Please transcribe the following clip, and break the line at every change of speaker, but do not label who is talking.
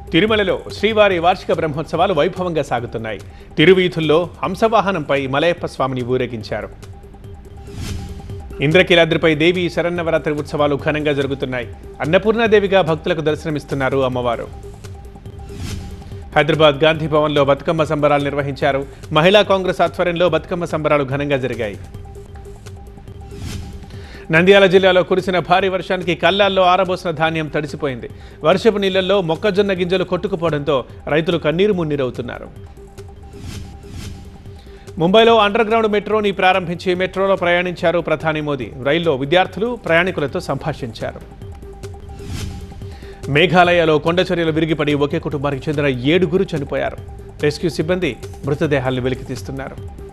తిరుమలలో శ్రీవారి వార్షిక బ్రహ్మోత్సవాలు వైభవంగా సాగుతున్నాయి తిరువీధుల్లో హంసవాహనంపై మలయప్ప స్వామిని ఊరేగించారు ఇంద్రకీలాద్రిపై దేవి శరన్నవరాత్రి ఉత్సవాలు ఘనంగా జరుగుతున్నాయి అన్నపూర్ణాదేవిగా భక్తులకు దర్శనమిస్తున్నారు అమ్మవారు హైదరాబాద్ గాంధీ భవన్లో బతుకమ్మ సంబరాలు నిర్వహించారు మహిళా కాంగ్రెస్ ఆధ్వర్యంలో బతుకమ్మ సంబరాలు ఘనంగా జరిగాయి నంద్యాల జిల్లాలో కురిసిన భారీ వర్షానికి కల్లాల్లో ఆరబోసిన ధాన్యం తడిసిపోయింది వర్షపు నీళ్లలో మొక్కజొన్న గింజలు కొట్టుకుపోవడంతో రైతులు కన్నీరు మున్నీరవుతున్నారు ముంబైలో అండర్ గ్రౌండ్ మెట్రోని ప్రారంభించి మెట్రోలో ప్రయాణించారు ప్రధాని మోదీ రైల్లో విద్యార్థులు ప్రయాణికులతో సంభాషించారు మేఘాలయలో కొండచర్యలు విరిగిపడి ఒకే కుటుంబానికి చెందిన ఏడుగురు చనిపోయారు రెస్క్యూ సిబ్బంది మృతదేహాలను వెలికితీస్తున్నారు